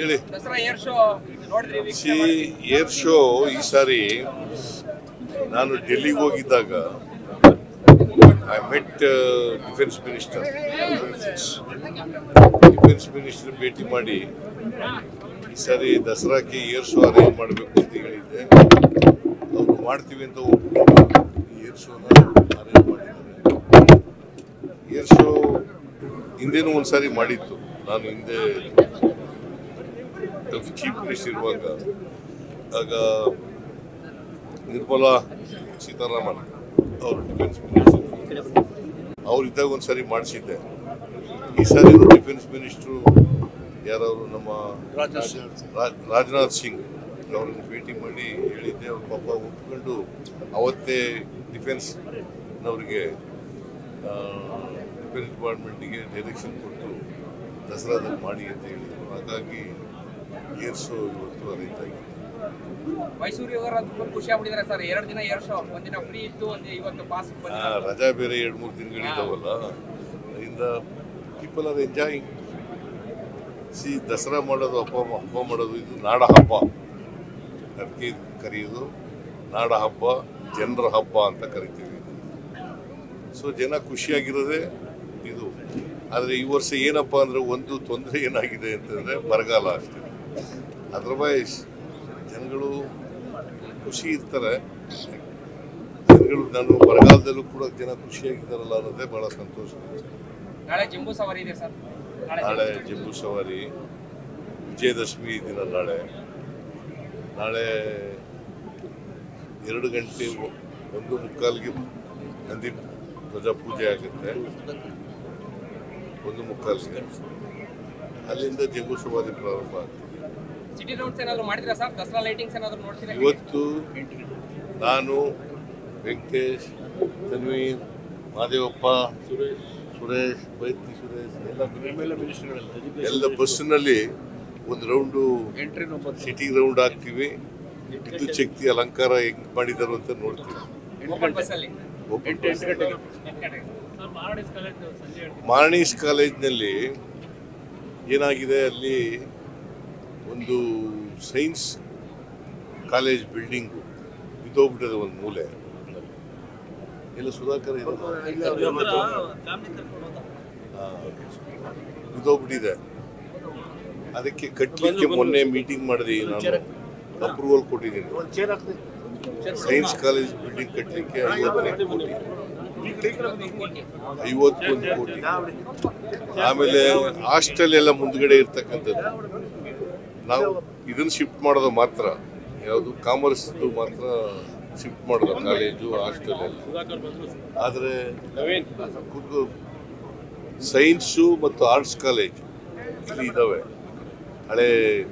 ಹೇಳಿ Dasara air show ನೋಡಿದ್ರಿ see air show ಈ ಸಾರಿ ನಾನು ಡೆಲ್ಲಿಗೆ ಹೋಗಿದ್ದಾಗ I met defence minister defence minister ಭೇಟಿ ಮಾಡಿ ಈ ಸಾರಿ ದಸರಾಕ್ಕೆ ಏರ್ ಶೋ ಅರೇಂಜ್ ಮಾಡಬೇಕು ಅಂತ ಹೇಳಿದ್ದೆ ಅವರು ಮಾಡ್ತೀವಿ ಅಂತ ಒಪ್ಪಿಕೊಂಡು ಈ ಏರ್ ಶೋನ ಅರೇಂಜ್ ಮಾಡಿದ್ದಾರೆ ಏರ್ ಶೋ ಹಿಂದೆನೂ ಒಂದ್ಸಾರಿ ಮಾಡಿತ್ತು ನಾನು ಹಿಂದೆ ಚೀಫ್ ಮಿನಿಸ್ಟರ್ ಇರುವಾಗ ಆಗ ನಿರ್ಮಲಾ ಸೀತಾರಾಮನ್ ಅವರು ಡಿಫೆನ್ಸ್ ಮಿನಿಸ್ಟರ್ ಅವ್ರಿದ್ದಾಗ ಒಂದ್ಸರಿ ಮಾಡಿಸಿದ್ದೆ ಈ ಸಾರಿ ಡಿಫೆನ್ಸ್ ಮಿನಿಸ್ಟ್ರು ಯಾರವರು ನಮ್ಮ ರಾಜ್- ರಾಜನಾಥ್ ಸಿಂಗ್ ಅವ್ರನ್ನ ಭೇಟಿ ಮಾಡಿ ಹೇಳಿದ್ದೆ ಅವ್ರ ಪಾಪ ಒಪ್ಕೊಂಡು ಅವತ್ತೇ ಡಿಫೆನ್ಸ್ನವ್ರಿಗೆ ಡಿಫೆನ್ಸ್ ಡಿಪಾರ್ಟ್ಮೆಂಟಿಗೆ ಡೈರೆಕ್ಷನ್ ಕೊಟ್ಟು ದಸರಾದಲ್ಲಿ ಮಾಡಿ ಅಂತ ಹೇಳಿದ್ರು ಹಾಗಾಗಿ ಏರ್ ಶೋ ಇವತ್ತು ಅರೇಂಜ್ ಆಗಿದೆ ಮೈಸೂರು ಅವರ ಫುಲ್ ಖುಷಿ ಆಗ್ಬಿಟ್ಟಿದ್ದಾರೆ ಸರ್ ಎರಡು ದಿನ ಏರ್ ಶೋ ಒಂದಿನ ಫ್ರೀ ಇತ್ತು ಒಂದು ಇವತ್ತು ಪಾಸ್ ಆ, ರಜಾ ಬೇರೆ ಎರಡು ಮೂರು ದಿನಗಳಿದಾವಲ್ಲ ಅದರಿಂದ people are enjoying see Dasara ಮಾಡೋದು ಹಬ್ಬ ಹಬ್ಬ ಮಾಡೋದು ಇದು ನಾಡ ಹಬ್ಬ ಅದಕ್ಕೆ ಕರೆಯೋದು ನಾಡ ಹಬ್ಬ ಜನರ ಹಬ್ಬ ಅಂತ ಕರಿತೀವಿ ಸೊ ಜನ ಖುಷಿಯಾಗಿರೋದೇ ಇದು ಆದರೆ ಈ ವರ್ಷ ಏನಪ್ಪ ಅಂದ್ರೆ ಒಂದು ತೊಂದರೆ ಏನಾಗಿದೆ ಅಂತಂದ್ರೆ ಬರಗಾಲ ಅಷ್ಟೇ ಅದರ್ವೈಸ್ ಜನಗಳು ಖುಷಿ ಇರ್ತಾರೆ ಜನಗಳು ನಾನು ಬರಗಾಲದಲ್ಲೂ ಕೂಡ ಜನ ಖುಷಿಯಾಗಿದ್ದಾರಲ್ಲ ಅನ್ನೋದೇ ಬಹಳ ಸಂತೋಷ ನಾಳೆ ಜಂಬೂ ಸವಾರಿ ಇದೆ ಸರ್ ನಾಳೆ ಜಂಬೂ ಸವಾರಿ ವಿಜಯದಶಮಿ ದಿನ ನಾಳೆ ನಾಳೆ ಎರಡು ಗಂಟೆ ಒ- ಒಂದು ಮುಕ್ಕಾಲ್ಗೆ ನಂದಿ ಧ್ವಜ ಪೂಜೆ ಆಗುತ್ತೆ ಒಂದು ಮುಕ್ಕಾಲ್ಗೆ ಅಲ್ಲಿಂದ ಜಂಬೂ ಸವಾರಿ ಪ್ರಾರಂಭ ಆಗ್ತದೆ ಸಿಟಿ ರೌಂಡ್ಸ್ ಏನಾದ್ರು ಮಾಡಿದ್ರಾ ಸರ್ ದಸರಾ ಲೈಟಿಂಗ್ಸ್ ಏನಾದ್ರು ನೋಡ್ತೀರಾ ಇವತ್ತು ನಾನು ವೆಂಕಟೇಶ್ ತನ್ವೀರ್ ಮಹಾದೇವಪ್ಪ ಸುರೇಶ್ ಸುರೇಶ್ ಬೈತಿ ಸುರೇಶ್ ಎಲ್ಲ ಎಲ್ಲ ಬಸ್ಸಿನಲ್ಲಿ ಒಂದು ರೌಂಡು ಸಿಟಿ ರೌಂಡ್ ಹಾಕ್ತೀವಿ ವಿದ್ಯುತ್ ಶಕ್ತಿ ಅಲಂಕಾರ ಹೆಂಗ್ ಮಾಡಿದಾರೋ ಅಂತ ನೋಡ್ತೀವಿ ಓಪನ್ ಬಸ್ ಅಲ್ಲಿ Open ಎಂಟು bus. ಗಂಟೆಗೆ ಮಾರ್ನೀಸ್ ಕಾಲೇಜ್ನಲ್ಲಿ ಏನಾಗಿದೆ ಅಲ್ಲಿ ಒಂದು ಸೈನ್ಸ್ ಕಾಲೇಜ್ ಬಿಲ್ಡಿಂಗು ಬಿದ್ದೋಗ್ಬಿಟ್ಟಿದೆ ಒಂದು ಮೂಲೆ ಎಲ್ಲ ಸುಧಾಕರ್ ಇದ್ದಾರೆ? ಆ, ಬಿದ್ದೋಗ್ಬಿಟ್ಟಿದೆ ಅದಕ್ಕೆ ಕಟ್ಟಲಿಕ್ಕೆ ಮೊನ್ನೆ ಮೀಟಿಂಗ್ ಮಾಡಿದೆ ನಾನು ಅಪ್ರೂವಲ್ ಕೊಟ್ಟಿದ್ದೀನಿ ಸೈನ್ಸ್ ಕಾಲೇಜ್ ಬಿಲ್ಡಿಂಗ್ ಕಟ್ಟಲಿಕ್ಕೆ ಐವತ್ತೈದು ಕೋಟಿ ಐವತ್ತೊಂದು ಕೋಟಿ ಆಮೇಲೆ ಹಾಸ್ಟೆಲ್ ಎಲ್ಲ ಮುಂದ್ಗಡೆ ಇರ್ತಕ್ಕಂಥದ್ದು ನಾವು ಇದನ್ನ ಶಿಫ್ಟ್ ಮಾಡೋದು ಮಾತ್ರ ಯಾವುದು ಕಾಮರ್ಸ್ ಮಾತ್ರ ಶಿಫ್ಟ್ ಮಾಡೋದು ಕಾಲೇಜು ಹಾಸ್ಟೆಲ್ ಎಲ್ಲ ಆದರೆ ಕುರ್ದು ಸೈನ್ಸು ಮತ್ತು ಆರ್ಟ್ಸ್ ಕಾಲೇಜ್ ಇಲ್ಲಿ ಇದ್ದಾವೆ ಹಳೆ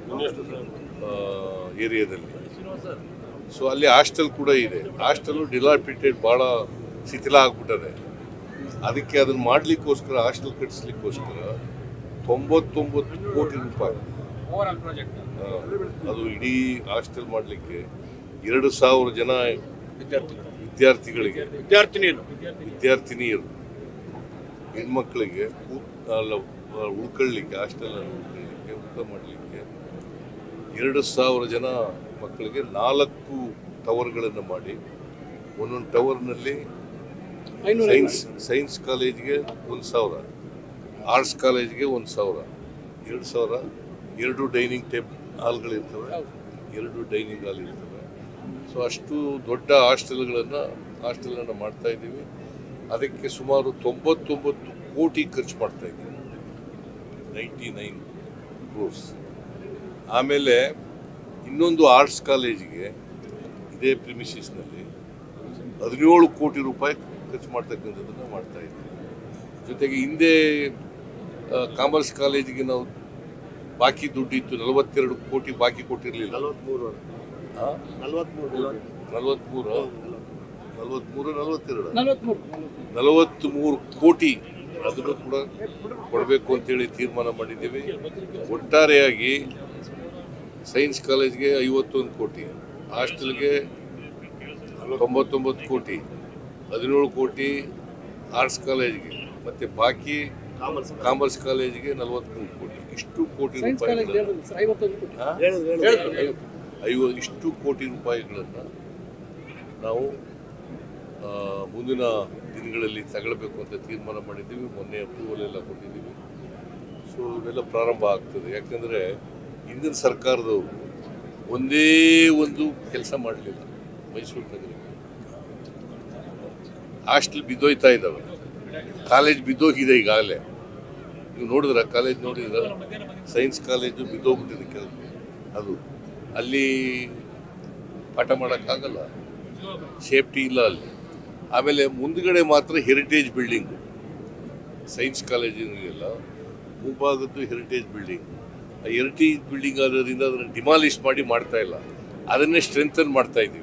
ಏರಿಯಾದಲ್ಲಿ ಸೊ ಅಲ್ಲಿ ಹಾಸ್ಟೆಲ್ ಕೂಡ ಇದೆ ಹಾಸ್ಟೆಲ್ ಡಿಲಾಪಿಟೆಡ್ ಭಾಳ ಶಿಥಿಲ ಆಗ್ಬಿಟ್ಟದೆ ಅದಕ್ಕೆ ಅದನ್ನ ಮಾಡ್ಲಿಕ್ಕೋಸ್ಕರ ಹಾಸ್ಟೆಲ್ ಕಟ್ಟಿಸ್ಲಿಕ್ಕೋಸ್ಕರ ತೊಂಬತ್ತೊಂಬತ್ತು ಕೋಟಿ ರೂಪಾಯಿ ಓವರ್ ಆಲ್ ಪ್ರಾಜೆಕ್ಟ್ ಆ, ಅದು ಇಡೀ ಹಾಸ್ಟೆಲ್ ಮಾಡಲಿಕ್ಕೆ ಎರಡು ಸಾವಿರ ಜನ ವಿದ್ಯಾರ್ಥಿಗಳಿಗೆ ವಿದ್ಯಾರ್ಥಿನಿಯರು ವಿದ್ಯಾರ್ಥಿನಿಯರು ಹೆಣ್ಮಕ್ಳಿಗೆ ಊ- ಅಲ್ಲ, ಆ, ಉಳ್ಕೊಳ್ಳಿಕ್ಕೆ ಹಾಸ್ಟೆಲ್ ಉಳ್ಕೊಳ್ಳಿಕ್ಕೆ ಊಟ ಮಾಡಲಿಕ್ಕೆ ಎರಡು ಸಾವಿರ ಜನ ಮಕ್ಕಳಿಗೆ ನಾಲ್ಕು ಟವರ್ಗಳನ್ನು ಮಾಡಿ ಒಂದೊಂದು ಟವರ್ನಲ್ಲಿ ಸೈನ್ಸ್ ಸೈನ್ಸ್ ಕಾಲೇಜ್ಗೆ ಒಂದು ಸಾವಿರ ಆರ್ಟ್ಸ್ ಕಾಲೇಜ್ಗೆ ಒಂದು ಸಾವಿರ ಎರಡು ಸಾವಿರ ಎರಡು ಡೈನಿಂಗ್ ಟೇಬಲ್ ಹಾಲ್ಗಳಿರ್ತವೆ ಎರಡು ಡೈನಿಂಗ್ ಹಾಲ್ ಇರ್ತವೆ ಸೊ ಅಷ್ಟು ದೊಡ್ಡ ಹಾಸ್ಟೆಲ್ಗಳನ್ನು ಹಾಸ್ಟೆಲನ್ನು ಮಾಡ್ತಾ ಇದ್ದೀವಿ ಅದಕ್ಕೆ ಸುಮಾರು ತೊಂಬತ್ತೊಂಬತ್ತು ಕೋಟಿ ಖರ್ಚು ಮಾಡ್ತಾ ಇದ್ದೀವಿ ನೈಂಟಿ ನೈನ್ ಕ್ರೋರ್ಸ್ ಆಮೇಲೆ ಇನ್ನೊಂದು ಆರ್ಟ್ಸ್ ಕಾಲೇಜಿಗೆ ಇದೇ ಪ್ರಿಮಿಸಿಸ್ನಲ್ಲಿ ಹದಿನೇಳು ಕೋಟಿ ರೂಪಾಯಿ ಖರ್ಚು ಮಾಡ್ತಕ್ಕಂಥದ್ದನ್ನು ಮಾಡ್ತಾ ಇದ್ದೀವಿ ಜೊತೆಗೆ ಹಿಂದೆ ಕಾಮರ್ಸ್ ಕಾಲೇಜಿಗೆ ನಾವು ಬಾಕಿ ದುಡ್ಡಿತ್ತು ನಲವತ್ತೆರಡು ಕೋಟಿ ಬಾಕಿ ಕೊಟ್ಟಿರಲಿಲ್ಲ ನಲವತ್ಮೂರು ನಲವತ್ಮೂರು ನಲವತ್ತೆರಡು ನಲವತ್ತ್ಮೂರು ಕೋಟಿ ಅದನ್ನು ಕೂಡ ಕೊಡಬೇಕು ಅಂತೇಳಿ ತೀರ್ಮಾನ ಮಾಡಿದ್ದೀವಿ ಒಟ್ಟಾರೆಯಾಗಿ ಸೈನ್ಸ್ ಕಾಲೇಜ್ಗೆ ಐವತ್ತೊಂದು ಕೋಟಿ ಹಾಸ್ಟೆಲ್ಗೆ ತೊಂಬತ್ತೊಂಬತ್ತು ಕೋಟಿ ಹದಿನೇಳು ಕೋಟಿ ಆರ್ಟ್ಸ್ ಕಾಲೇಜ್ಗೆ ಮತ್ತು ಬಾಕಿ ಕಾಮರ್ಸ್ ಕಾಮರ್ಸ್ ಕಾಲೇಜಿಗೆ ನಲವತ್ಮೂರು ಕೋಟಿ ಇಷ್ಟು ಕೋಟಿ ಸೈನ್ಸ್ ಕಾಲೇಜ್ ರೂಪಾಯಿಗಳನ್ನ ಹೇಳಿದ್ರು ಸರ್ ಐವತ್ತೊಂದು ಕೋಟಿ ಹಾ? ಹೇಳಿದ್ರು, ಹೇಳಿದ್ರು. ಐವ ಇಷ್ಟು ಕೋಟಿ ರೂಪಾಯಿಗಳನ್ನು ನಾವು ಆ, ಮುಂದಿನ ದಿನಗಳಲ್ಲಿ ತಗೊಳ್ಬೇಕು ಅಂತ ತೀರ್ಮಾನ ಮಾಡಿದ್ದೀವಿ ಮೊನ್ನೆ ಅಪ್ರೂವಲ್ ಎಲ್ಲ ಕೊಟ್ಟಿದ್ದೀವಿ ಸೊ ಇವೆಲ್ಲ ಪ್ರಾರಂಭ ಆಗ್ತದೆ ಯಾಕಂದರೆ ಹಿಂದಿನ ಸರ್ಕಾರದವರು ಒಂದೇ ಒಂದು ಕೆಲಸ ಮಾಡಲಿಲ್ಲ ಮೈಸೂರು ನಗರಕ್ಕೆ ಹಾಸ್ಟೆಲ್ ಬಿದ್ದೋಯ್ತಾ ಇದ್ದಾವೆ ಕಾಲೇಜ್ ಬಿದ್ದೋಗಿದೆ ಈಗಾಗಲೇ ನೀವು ನೋಡಿದ್ರ ಕಾಲೇಜ್ ನೋಡಿದ್ರ ಸೈನ್ಸ್ ಕಾಲೇಜು ಬಿದ್ದೋಗ್ಬಿಟ್ಟಿದೆ ಕೆಲವು ಅದು ಅಲ್ಲಿ ಪಾಠ ಮಾಡೋಕ್ಕಾಗಲ್ಲ ಸೇಫ್ಟಿ ಇಲ್ಲ ಅಲ್ಲಿ ಆಮೇಲೆ ಮುಂದ್ಗಡೆ ಮಾತ್ರ ಹೆರಿಟೇಜ್ ಬಿಲ್ಡಿಂಗು ಸೈನ್ಸ್ ಕಾಲೇಜಿನೆಲ್ಲ ಮುಂಭಾಗದ್ದು ಹೆರಿಟೇಜ್ ಬಿಲ್ಡಿಂಗ್ ಆ ಹೆರಿಟೇಜ್ ಬಿಲ್ಡಿಂಗ್ ಆದ್ರಿಂದ ಅದನ್ನು ಡಿಮಾಲಿಷ್ ಮಾಡಿ ಮಾಡ್ತಾ ಇಲ್ಲ ಅದನ್ನೇ ಸ್ಟ್ರೆಂಥನ್ ಮಾಡ್ತಾ ಇದ್ದೀವಿ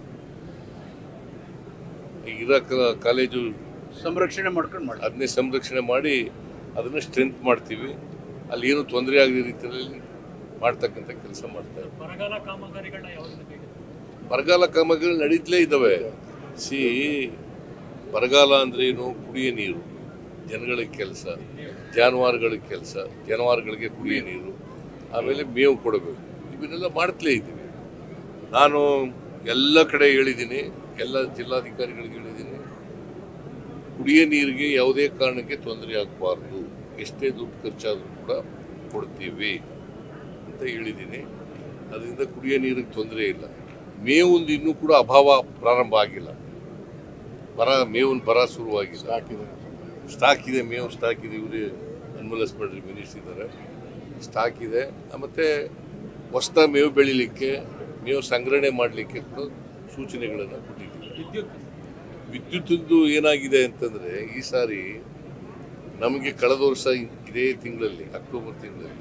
ಈಗ ಇರೋ ಕ- ಕಾಲೇಜು ಸಂರಕ್ಷಣೆ ಮಾಡ್ಕೊಂಡು ಮಾಡಿ ಅದನ್ನೇ ಸಂರಕ್ಷಣೆ ಮಾಡಿ ಅದನ್ನು ಸ್ಟ್ರೆಂತ್ ಮಾಡ್ತೀವಿ ಅಲ್ಲಿ ಏನು ತೊಂದರೆ ಆಗದ ರೀತಿಯಲ್ಲಿ ಮಾಡ್ತಕ್ಕಂಥ ಕೆಲಸ ಮಾಡ್ತಾ ಇದ್ದೀವಿ ಬರಗಾಲ ಕಾಮಗಾರಿಗಳನ್ನ ಯಾವ ರೀತಿ ಬೇಕಿದೆ ಬರಗಾಲ ಕಾಮಗಾರಿ ನಡೀತಲೇ ಇದ್ದಾವೆ ಸಿ ಬರಗಾಲ ಅಂದ್ರೆ ಏನು ಕುಡಿಯ ನೀರು ಜನಗಳಿಗೆ ಕೆಲಸ ಜಾನುವಾರುಗಳಿಗೆ ಕೆಲಸ ಜಾನುವಾರುಗಳಿಗೆ ಕುಡಿಯ ನೀರು ಆಮೇಲೆ ಮೇವು ಕೊಡಬೇಕು ಇವನ್ನೆಲ್ಲ ಮಾಡ್ತಲೇ ಇದ್ದೀವಿ ನಾನು ಎಲ್ಲ ಕಡೆ ಹೇಳಿದ್ದೀನಿ ಎಲ್ಲ ಜಿಲ್ಲಾಧಿಕಾರಿಗಳಿಗೆ ಹೇಳಿದ್ದೀನಿ ಕುಡಿಯ ನೀರಿಗೆ ಯಾವುದೇ ಕಾರಣಕ್ಕೆ ತೊಂದರೆ ಆಗಬಾರ್ದು ಎಷ್ಟೇ ದುಡ್ಡು ಖರ್ಚಾದರೂ ಕೂಡ ಕೊಡ್ತೀವಿ ಅಂತ ಹೇಳಿದ್ದೀನಿ ಅದರಿಂದ ಕುಡಿಯ ನೀರಿಗೆ ತೊಂದರೆ ಇಲ್ಲ ಮೇವಿಂದ ಇನ್ನೂ ಕೂಡ ಅಭಾವ ಪ್ರಾರಂಭ ಆಗಿಲ್ಲ ಬರ ಮೇವಿನ ಬರ ಶುರುವಾಗಿಲ್ಲ ಸ್ಟಾಕ್ ಇದೆ ಮೇವು ಸ್ಟಾಕ್ ಇದೆ ಇವರೇ ಅನ್ಮಲಸ್ ಮಾಡ್ರಿ ಮಿನಿಸ್ಟರ್ ಇದ್ದಾರೆ ಸ್ಟಾಕ್ ಇದೆ ಮತ್ತೆ ಹೊಸ್ತ ಮೇವು ಬೆಳಿಲಿಕ್ಕೆ ಮೇವು ಸಂಗ್ರಹಣೆ ಮಾಡಲಿಕ್ಕೆ ಕೂಡ ಸೂಚನೆಗಳನ್ನು ಕೊಟ್ಟಿದ್ದೀವಿ ವಿದ್ಯುತ್ ವಿದ್ಯುತ್ತದ್ದು ಏನಾಗಿದೆ ಅಂತಂದ್ರೆ ಈ ಸಾರಿ ನಮಗೆ ಕಳೆದ ವರ್ಷ ಇದೇ ತಿಂಗಳಲ್ಲಿ ಅಕ್ಟೋಬರ್ ತಿಂಗಳಲ್ಲಿ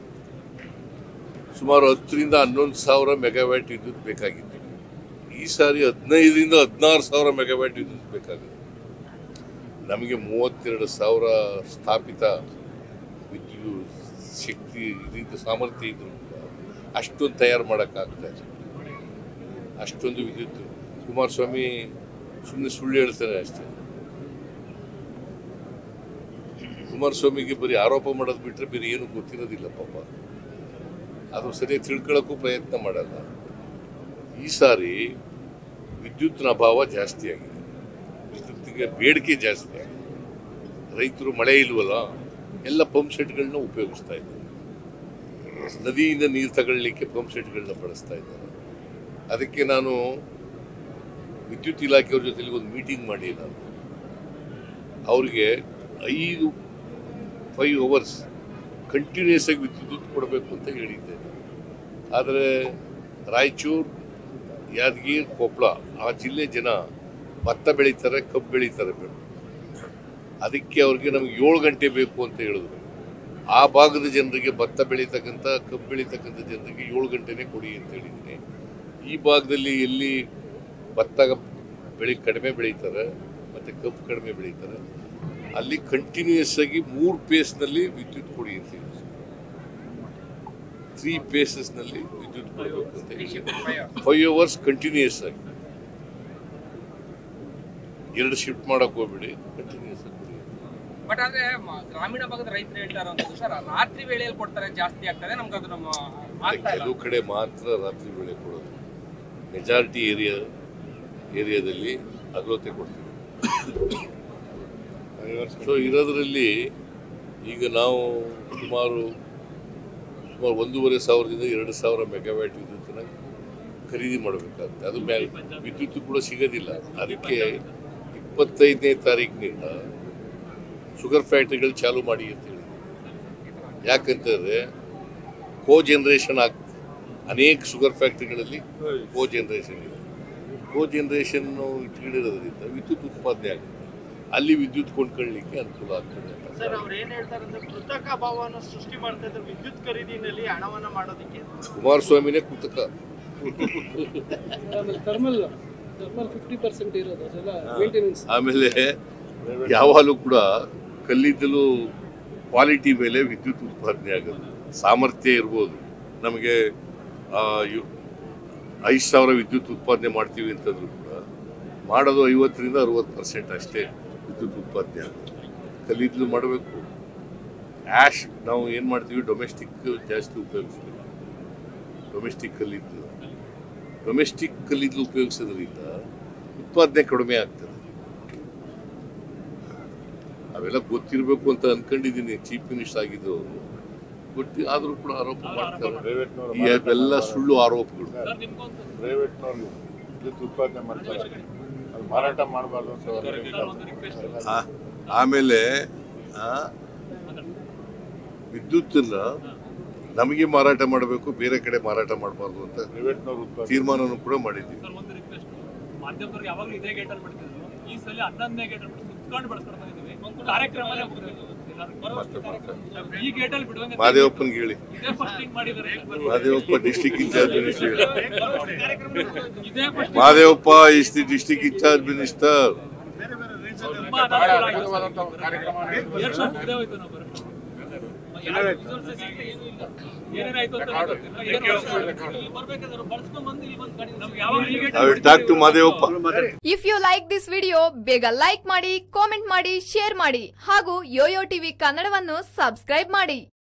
ಸುಮಾರು ಹತ್ತರಿಂದ ಹನ್ನೊಂದು ಸಾವಿರ ಮೆಗಾವ್ಯಾಟ್ ವಿದ್ಯುತ್ ಬೇಕಾಗಿತ್ತು ಈ ಸಾರಿ ಹದಿನೈದರಿಂದ ಹದಿನಾರು ಸಾವಿರ ಮೆಗಾವ್ಯಾಟ್ ವಿದ್ಯುತ್ ಬೇಕಾಗಿದೆ ನಮಗೆ ಮೂವತ್ತೆರಡು ಸಾವಿರ ಸ್ಥಾಪಿತ ವಿದ್ಯುತ್ ಶಕ್ತಿ ಇದ್ದಿದ್ದು ಸಾಮರ್ಥ್ಯ ಇದ್ರು ಕೂಡ ಅಷ್ಟೊಂದು ತಯಾರು ಮಾಡೋಕ್ಕಾಗ್ತಾ ಇಲ್ಲ ಅಷ್ಟೊಂದು ವಿದ್ಯುತ್ ಕುಮಾರಸ್ವಾಮಿ ಸುಮ್ಮನೆ ಸುಳ್ಳು ಹೇಳ್ತಾರೆ ಅಷ್ಟೇ ಕುಮಾರಸ್ವಾಮಿಗೆ ಬರೀ ಆರೋಪ ಮಾಡೋದು ಬಿಟ್ಟರೆ ಬೇರೆ ಏನು ಗೊತ್ತಿರೋದಿಲ್ಲ ಪಾಪ ಅದು ಸರಿಯಾಗಿ ತಿಳ್ಕೊಳ್ಳೋಕ್ಕೂ ಪ್ರಯತ್ನ ಮಾಡಲ್ಲ ಈ ಸಾರಿ ವಿದ್ಯುತ್ನ ಅಭಾವ ಜಾಸ್ತಿ ಆಗಿದೆ ವಿದ್ಯುತ್ತಿಗೆ ಬೇಡಿಕೆ ಜಾಸ್ತಿ ಆಗಿದೆ ರೈತರು ಮಳೆ ಇಲ್ವಲ್ಲ ಎಲ್ಲ ಪಂಪ್ ಸೆಟ್ಗಳನ್ನ ಉಪಯೋಗಿಸ್ತಾ ಇದ್ದಾರೆ ನದಿಯಿಂದ ನೀರು ತಗೊಳ್ಳಿಕ್ಕೆ ಪಂಪ್ ಸೆಟ್ಗಳನ್ನ ಬಳಸ್ತಾ ಇದ್ದಾರೆ ಅದಕ್ಕೆ ನಾನು ವಿದ್ಯುತ್ ಇಲಾಖೆಯವ್ರ ಜೊತೆಲಿ ಒಂದು ಮೀಟಿಂಗ್ ಮಾಡಿ ನಾನು ಅವ್ರಿಗೆ ಐದು ಫೈವ್ ಅವರ್ಸ್ ಕಂಟಿನ್ಯೂಸ್ ಆಗಿ ವಿದ್ಯುತ್ ಕೊಡಬೇಕು ಅಂತ ಹೇಳಿದ್ದೆ ಆದರೆ ರಾಯಚೂರು ಯಾದಗಿರಿ ಕೊಪ್ಪಳ ಆ ಜಿಲ್ಲೆ ಜನ ಭತ್ತ ಬೆಳೀತಾರೆ ಕಬ್ಬು ಬೆಳೀತಾರೆ ಬೇಡ ಅದಕ್ಕೆ ಅವ್ರಿಗೆ ನಮ್ಗೆ ಏಳು ಗಂಟೆ ಬೇಕು ಅಂತ ಹೇಳಿದ್ರು ಆ ಭಾಗದ ಜನರಿಗೆ ಭತ್ತ ಬೆಳೀತಕ್ಕಂಥ ಕಬ್ಬು ಬೆಳೀತಕ್ಕಂಥ ಜನರಿಗೆ ಏಳು ಗಂಟೆನೇ ಕೊಡಿ ಅಂತ ಹೇಳಿದ್ದೀನಿ ಈ ಭಾಗದಲ್ಲಿ ಎಲ್ಲಿ ಭತ್ತ ಬೆಳೆ ಕಡಿಮೆ ಬೆಳೀತಾರೆ ಮತ್ತು ಕಬ್ಬು ಕಡಿಮೆ ಬೆಳೀತಾರೆ ಅಲ್ಲಿ ಕಂಟಿನ್ಯೂಯಸ್ ಆಗಿ ಮೂರು ಪೇಸ್ನಲ್ಲಿ ವಿದ್ಯುತ್ ಕೊಡಿ ಅಂತ ಹೇಳಿ ತ್ರೀ ಪೇಸಸ್ನಲ್ಲಿ ವಿದ್ಯುತ್ ಕೊಡಬೇಕು ಅಂತ ಹೇಳಿ ಫೈವ್ ಅವರ್ಸ್ ಕಂಟಿನ್ಯೂಯಸ್ ಆಗಿ ಎರಡು ಶಿಫ್ಟ್ ಮಾಡಕ್ ಹೋಗ್ಬೇಡಿ ಕಂಟಿನ್ಯೂಸ್ ಆಗಿ ಕೊಡಿ ಬಟ್ ಆದ್ರೆ ಮ- ಗ್ರಾಮೀಣ ಭಾಗದ ರೈತರು ಹೇಳ್ತಾ ಇರೋದು ಸರ್ ರಾತ್ರಿ ವೇಳೆಯಲ್ಲಿ ಕೊಡ್ತಾರೆ ಜಾಸ್ತಿ ಆಗ್ತದೆ ನಮ್ಗೆ ಅದು ನಮ್ಮ ಆಗ್ತಾ ಇಲ್ಲ ಕೆಲವು ಕಡೆ ಮಾತ್ರ ರಾತ್ರಿ ವೇಳೆ ಕೊಡೋದು ಮೆಜಾರಿಟಿ ಏರಿಯಾ ಏರಿಯಾದಲ್ಲಿ ಹಗಲೊತ್ತೆ ಕೊಡ್ತೀವಿ ಸೊ ಇರೋದ್ರಲ್ಲಿ ಈಗ ನಾವು ಸುಮಾರು ಸುಮಾರು ಒಂದೂವರೆ ಸಾವಿರದಿಂದ ಎರಡು ಸಾವಿರ ಮೆಗಾವ್ಯಾಟ್ ವಿದ್ಯುತ್ತನ್ನ ಖರೀದಿ ಮಾಡಬೇಕಾಗುತ್ತೆ ಅದು ಮ್ಯಾಲ್ ವಿದ್ಯುತ್ ಕೂಡ ಸಿಗೋದಿಲ್ಲ ಅದಕ್ಕೆ ಇಪ್ಪತ್ತೈದನೇ ತಾರೀಕಿನಿಂದ ಶುಗರ್ ಫ್ಯಾಕ್ಟ್ರಿಗಳು ಚಾಲೂ ಮಾಡಿ ಅಂತ ಹೇಳಿ ಯಾಕಂತಂದ್ರೆ ಕೋ ಜನರೇಷನ್ ಆಗ್ ಅನೇಕ ಶುಗರ್ ಫ್ಯಾಕ್ಟ್ರಿಗಳಲ್ಲಿ ಕೋ ಜನರೇಷನ್ ಇದೆ ಕೋ ಜನರೇಷನ್ ಇಟ್ಕೊಂಡಿರೋದ್ರಿಂದ ವಿದ್ಯುತ್ ಉತ್ಪಾದನೆ ಆಗುತ್ತೆ ಅಲ್ಲಿ ವಿದ್ಯುತ್ ಕೊಂಡ್ಕೊಳ್ಳಿಕ್ಕೆ ಅನುಕೂಲ ಆಗ್ತದೆ ಸರ್ ಅವ್ರು ಏನ್ ಹೇಳ್ತಾರೆ ಅಂದ್ರೆ ಕೃತಕ ಭಾವನ ಸೃಷ್ಟಿ ಮಾಡ್ತಾ ಇದ್ದಾರೆ ವಿದ್ಯುತ್ ಖರೀದಿನಲ್ಲಿ ಹಣವನ್ನ ಮಾಡೋದಕ್ಕೆ ಕುಮಾರಸ್ವಾಮಿನೇ ಕೃತಕ ಆಮೇಲೆ ಥರ್ಮಲ್ ಥರ್ಮಲ್ ಫಿಫ್ಟಿ ಪರ್ಸೆಂಟ್ ಇರೋದು ಅದೆಲ್ಲ ಮೇಂಟೆನೆನ್ಸ್ ಆಮೇಲೆ ಯಾವಾಗಲೂ ಕೂಡ ಕಲ್ಲಿದ್ದಲು ಕ್ವಾಲಿಟಿ ಮೇಲೆ ವಿದ್ಯುತ್ ಉತ್ಪಾದನೆ ಆಗೋದು ಸಾಮರ್ಥ್ಯ ಇರ್ಬೋದು ನಮಗೆ ಆ, ಯು- ಐದು ಸಾವಿರ ವಿದ್ಯುತ್ ಉತ್ಪಾದನೆ ಮಾಡ್ತೀವಿ ಅಂತಂದ್ರೂ ಕೂಡ ಮಾಡೋದು ಐವತ್ತರಿಂದ ಅರವತ್ತು ಪರ್ಸೆಂಟ್ ಅಷ್ಟೇ ವಿದ್ಯುತ್ ಉತ್ಪಾದನೆ ಆಗುತ್ತೆ ಕಲ್ಲಿದ್ದಲು ಮಾಡಬೇಕು ಆ್ಯಶ್ ನಾವು ಏನು ಮಾಡ್ತೀವಿ ಡೊಮೆಸ್ಟಿಕ್ ಜಾಸ್ತಿ ಉಪಯೋಗಿಸ್ಬೇಕು ಡೊಮೆಸ್ಟಿಕ್ ಕಲ್ಲಿದ್ದು ಡೊಮೆಸ್ಟಿಕ್ ಕಲ್ಲಿದ್ದು ಉಪಯೋಗಿಸೋದ್ರಿಂದ ಉತ್ಪಾದನೆ ಕಡಿಮೆ ಆಗ್ತದೆ ಅವೆಲ್ಲ ಗೊತ್ತಿರಬೇಕು ಅಂತ ಅನ್ಕೊಂಡಿದ್ದೀನಿ ಚೀಫ್ ಮಿನಿಸ್ಟರ್ ಆಗಿದ್ದು ಅವರು ಗೊತ್ತಿ ಆದರೂ ಕೂಡ ಆರೋಪ ಮಾಡ್ತಾರೆ ಈ ಅವೆಲ್ಲ ಸುಳ್ಳು ಆರೋಪಗಳು ಪ್ರೈವೇಟ್ನವ್ರು ವಿದ್ಯುತ್ ಉತ್ಪಾದನೆ ಮಾಡ್ತಾರೆ ಅದು ಮಾರಾಟ ಮಾಡಬಾರ್ದು ಅಂತ ಅವ್ರು ಹೇಳಿದ್ದಾರೆ. ಆ- ಆಮೇಲೆ ಆ, ವಿದ್ಯುತ್ತನ್ನ ನಮಗೆ ಮಾರಾಟ ಮಾಡಬೇಕು ಬೇರೆ ಕಡೆ ಮಾರಾಟ ಮಾಡಬಾರ್ದು ಅಂತ ಪ್ರೈವೇಟ್ನವ್ರು ಉತ್ಪಾದನೆ ತೀರ್ಮಾನನೂ ಕೂಡ ಮಾಡಿದ್ದೀವಿ ಸರ್ ಒಂದು ರಿಕ್ವೆಸ್ಟ್ ಮಾಧ್ಯಮದವ್ರು ಯಾವಾಗಲೂ ಇದೇ ಗೇಟ್ ಅಲ್ಲಿ ಬಿಡ್ತಿದ್ರು ಈ ಸಲ ಹನ್ನೊಂದನೇ ಗೇಟ್ ಅಲ್ಲಿ ಬಿಟ್ಟು ಸುತ್ಕೊಂಡು ಬಳಸ್ಕೊಂಡು ಬಂದಿದ್ದೀವಿ ಕಾರ್ಯಕ್ರಮನೇ ಮುಗಿದೋಯ್ತು ಎಲ್ಲರೂ. ಈ ಗೇಟ್ ಅಲ್ಲಿ ಬಿಡುವಂಗೆ ಮಾದೇವಪ್ಪನಿಗೆ ಹೇಳಿ ಇದೇ ಫಸ್ಟಿಂಗ್ ಮಾಡಿದ್ದಾರೆ ಮಾದೇವಪ್ಪ ಡಿಸ್ಟಿಕ್ ಇನ್ಚಾರ್ಜ್ ಮಿನಿಸ್ಟರ್ ಹೇಳಿ ಇದೇ first Mahadevappa is the district in charge minister ತುಂಬಾ ಅನಾನುಕೂಲ ಆಯ್ತು ಸರ್. ಎರಡು ವರ್ಷ ಮುಗ್ದೇ ಹೋಯ್ತು ನಾವು ಬರೋದು. ಯಾವ resources ಇಲ್ಲ, ಏನೂ ಇಲ್ಲ. ಏನೇನಾಯ್ತು ಅಂತ ಗೊತ್ತಿಲ್ಲ. ಏನು ಇಲ್ಲಿ ಬರ್ಬೇಕಾದ್ರೆ ಬಳಸ್ಕೊಂಡ್ ಬಂದು ಇಲ್ಲಿ ಬಂದು ಕಡಿಮೆ. ನಮ್ಗೆ ಯಾವಾಗ ಈ gate I will talk to Mahadevappa if you like this video ಬೇಗ ಲೈಕ್ ಮಾಡಿ ಕಾಮೆಂಟ್ ಮಾಡಿ ಶೇರ್ ಮಾಡಿ ಹಾಗೂ ಯೋಯೋ ಟಿವಿ ಕನ್ನಡವನ್ನು ಸಬ್ಸ್ಕ್ರೈಬ್ ಮಾಡಿ